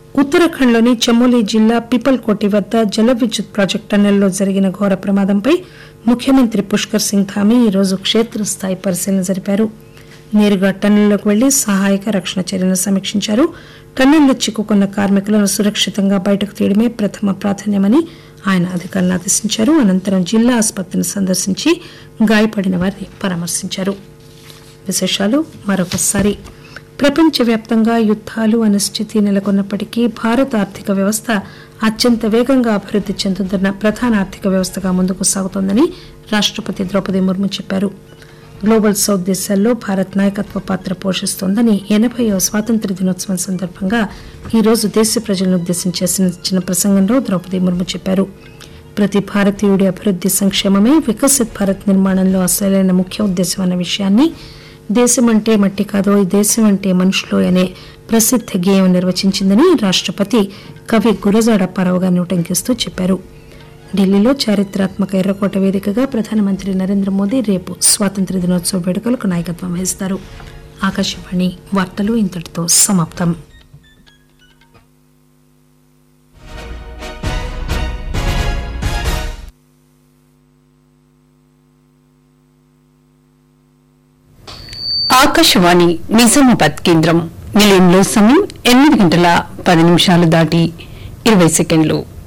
ఉత్తరాఖండ్లోని చమోలీ జిల్లా పిపల్కోటి వద్ద జల విద్యుత్ ప్రాజెక్టు టన్నెల్లో జరిగిన ఘోర ప్రమాదంపై ముఖ్యమంత్రి పుష్కర్ సింగ్ ధామీ ఈరోజు క్షేత్రస్థాయి పరిశీలన జరిపారు నేరుగా టన్నెల్లోకి వెళ్లి సహాయక రక్షణ చర్యలను సమీక్షించారు టన్నెల్లో చిక్కుకున్న కార్మికులను సురక్షితంగా బయటకు తీయడమే ప్రథమ ప్రాధాన్యమని ఆయన అధికారులను ఆదేశించారు అనంతరం జిల్లా ఆసుపత్రిని సందర్శించి గాయపడిన వారిని పరామర్శించారు విశేషాలు మరొకసారి ప్రపంచవ్యాప్తంగా యుద్ధాలు అనిశ్చితి నెలకొన్నప్పటికీ భారత ఆర్థిక వ్యవస్థ అత్యంత వేగంగా అభివృద్ది చెందుతున్న ప్రధాన ఆర్థిక వ్యవస్థగా ముందుకు సాగుతోందని రాష్టపతి ద్రౌపది ముర్ము చెప్పారు గ్లోబల్ సౌత్ దేశాల్లో భారత్ నాయకత్వ పాత్ర పోషిస్తోందని ఎనభైవ స్వాతంత్ర దినోత్సవం సందర్భంగా ఈరోజు దేశ ప్రజలను ఉద్దేశించి చేసిన ప్రసంగంలో ద్రౌపది ముర్ము చెప్పారు ప్రతి భారతీయుడి అభివృద్ది సంక్షేమమే వికసిత్ భారత్ నిర్మాణంలో అసలైన ముఖ్య ఉద్దేశం అన్న విషయాన్ని దేశం అంటే మట్టి కాదో ఈ దేశం అంటే మనుషులు అనే ప్రసిద్ధ గేయం నిర్వచించిందని రాష్టపతి కవి గురజాడ అప్పారావు గారిని ఉటంకిస్తూ చెప్పారు ఢిల్లీలో చారిత్రాత్మక ఎర్రకోట వేదికగా ప్రధానమంత్రి నరేంద్ర మోదీ రేపు స్వాతంత్ర దినోత్సవ వేడుకలకు నాయకత్వం వహిస్తారు ఆకాశవాణి వార్తలు ఇంతటితో సమాప్తం ఆకాశవాణి నిజామాబాద్ కేంద్రం నిలయంలో సమయం ఎనిమిది గంటల పది నిమిషాలు దాటి ఇరవై సెకండ్లు